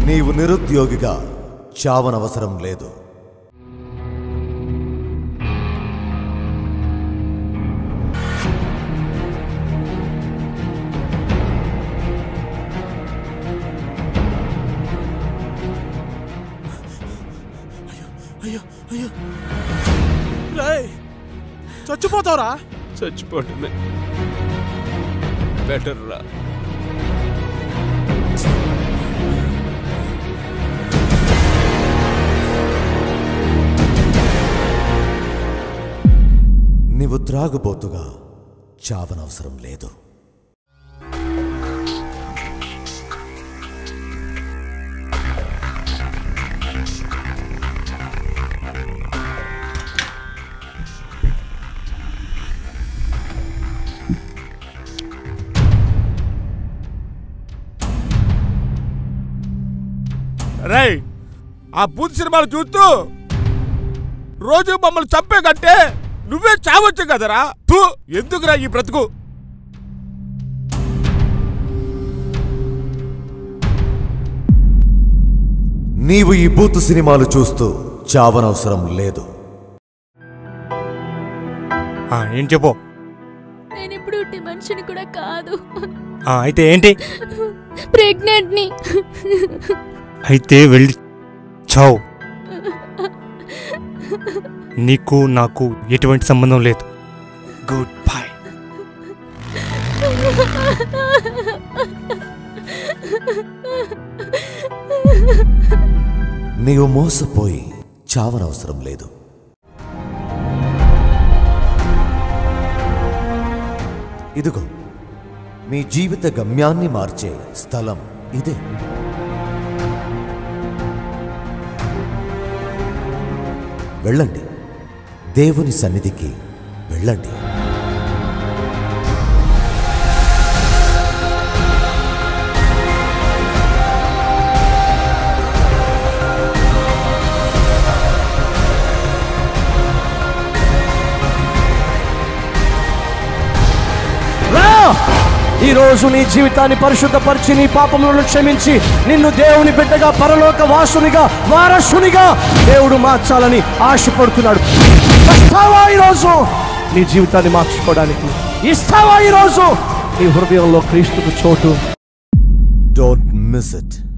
నీవు నిరుద్యోగిగా చావనవసరం లేదు అయ్యో అయ్యో రేయ్ చచ్చిపోతావురా చచ్చిపోవటమే బెటర్ రా నీవు త్రాగుబోతుగా చావనవసరం లేదు రై ఆ బూత్ సినిమాలు చూస్తూ రోజు మమ్మల్ని చంపే కంటే నువ్వే చావచ్చు కదరా తూ ఎందుకురా ఈ బ్రతుకు నీవు ఈ బూతు సినిమాలు చూస్తూ చావనవసరం లేదు ఆ, ఏం చెప్పు నేను ఇప్పుడు ఉట్టి మనిషిని కూడా కాదు ఆ, అయితే ఏంటి ప్రెగ్నెంట్ ని అయితే వెళ్ళి చావు నీకు నాకు ఎటువంటి సంబంధం లేదు గుడ్ బాయ్ నీవు మోసపోయి చావనవసరం లేదు ఇదిగో మీ జీవిత గమ్యాన్ని మార్చే స్థలం ఇదే వెళ్ళండి దేవుని సన్నిధికి వెళ్ళండి రా ఈ రోజు నీ జీవితాన్ని పరిశుద్ధపరిచి నీ పాపములను క్షమించి నిన్ను దేవుని బిడ్డగా పరలోక వాసునిగా వారసునిగా దేవుడు మార్చాలని ఆశపడుతున్నాడు వస్తావా ఈరోజు నీ జీవితాన్ని మార్చుకోవడానికి ఇస్తావా ఈరోజు నీ హృదయంలో క్రీస్తుకు చోటు డోంట్ మిస్ ఇట్